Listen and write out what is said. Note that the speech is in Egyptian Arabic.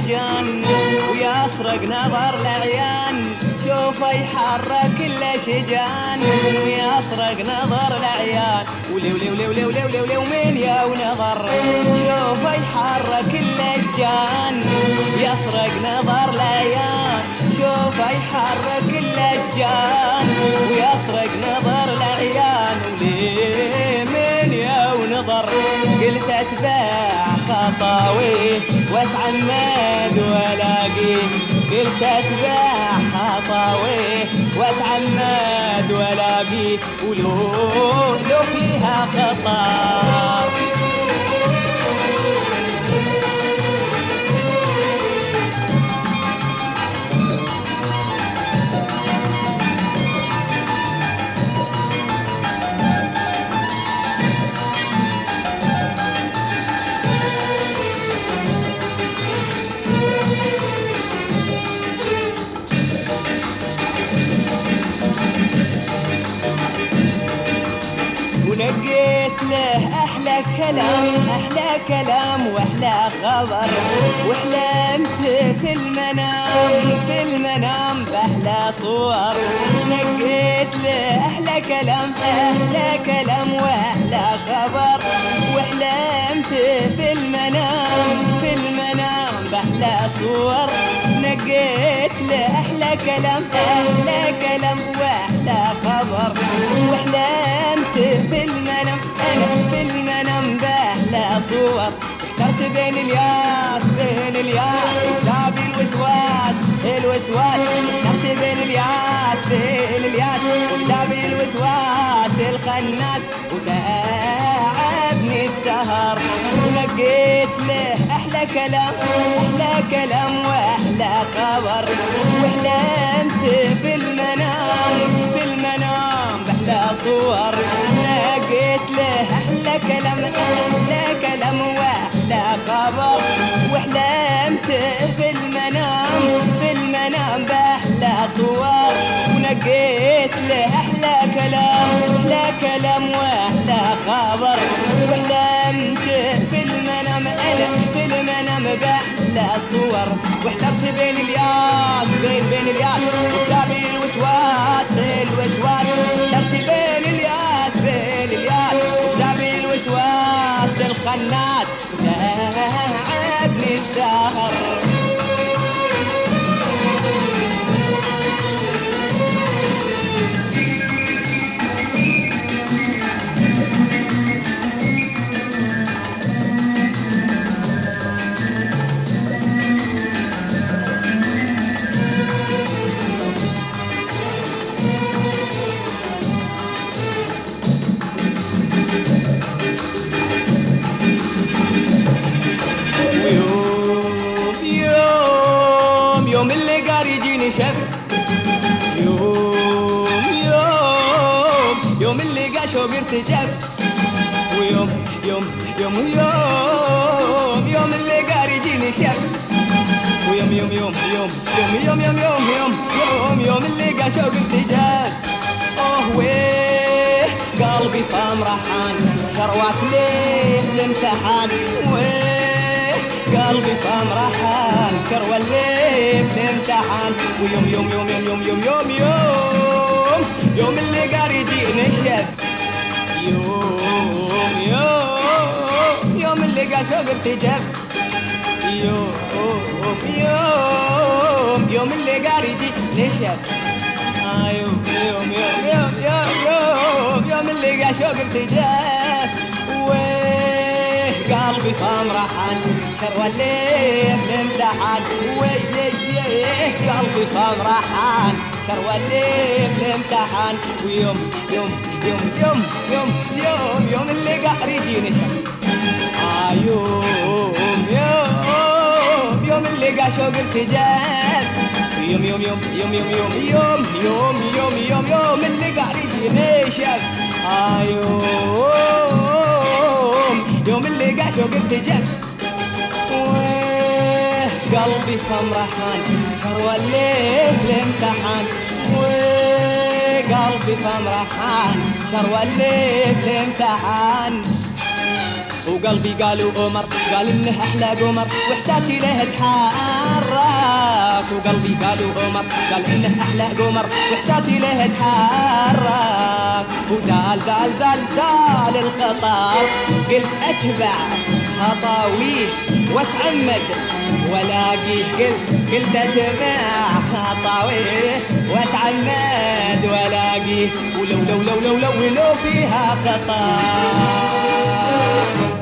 شجان ويسرق نظر العيان شوفه يحرك الاشجان ويسرق نظر العيان ولي ولي ولي ولي ولي ولي ولي ومين يا ونظر شوفه يحرك الاشجان يسرق نظر العيان شوفه يحرك الاشجان ويسرق نظر العيان ولي من يا ونظر قلت اتباع خطاويه واتعمد والاقيه قلت اتباع خطاويه واتعمد والاقيه ولو لو فيها خطا ونقيت له احلى كلام احلى كلام واحلى خبر وحلمت في المنام في المنام باحلى صور نقيت له احلى كلام احلى كلام واحلى خبر وحلمت في المنام في المنام باحلى صور نقيت له احلى كلام احلى كلام واحلى خبر وحلمت في المنام انا في المنام باحلى صور اخترت بين الياس بين الياس وكتاب الوسواس الوسواس اخترت بين الياس بين الياس وكتاب الوسواس الخناس وتعبني السهر ونقيت له احلى كلام احلى كلام واحلى خبر وحلمت في المنام في المنام باحلى صور لقيت له احلى كلام احلى كلام واحلى خبر وحلمت في المنام في المنام باحلى صور ونقيت له احلى كلام احلى كلام واحلى خبر وحلمت في المنام انا في المنام باحلى صور واحترت بين الياس بين بين الياس وكتابي الوسواس الوسواس احترت بين الياس بين الياس وكتابي الوسواس الخناس وتعبني السهر ويوم يوم يوم اللي قار يجيني شف يوم يوم يوم اللي قا شوق ارتجف ويوم يوم يوم يوم يوم اللي قار يجيني شف ويوم يوم يوم يوم يوم يوم يوم يوم يوم يوم يوم اللي قا شوق ارتجاف اوه ويه قلبي فام رحان شروات ليه الامتحان ويه قلبي فام رحان شروة الليل الامتحان ويوم يوم يوم يوم يوم يوم يوم يوم يوم اللي قار يجي نشف يوم يوم يوم اللي قا شوق ارتجف يوم يوم يوم اللي قار يجي نشف آه يوم يوم يوم يوم يوم يوم يوم اللي قا شوق ارتجاف ويه قلبي فام رحان شروى الليل الامتحان ويه قلبي فام رحان شروى الليل الامتحان ويوم يوم يوم يوم يوم يوم يوم اللي قهر يجيني شف آه يوم يوم يوم اللي قا شوق ارتجاف يوم يوم يوم يوم يوم يوم يوم يوم يوم يوم يوم اللي قاعد يجيني شاف آه يوم يوم اللي قاعد شوق ارتجاف ويه قلبي فرحان شروى الليل الامتحان وقلبي فرحان شروى الليل الامتحان وقلبي قالوا عمر قال انه احلى قمر واحساسي له تحرك وقلبي قالوا عمر قال انه احلى قمر واحساسي له تحرك وزال زال زال زال الخطر قلت اتبع خطاويه واتعمد ولاقيه قلت قلت اتبع خطاويه واتعمد ولاقيه ولو لو لو لو لو لو فيها خطا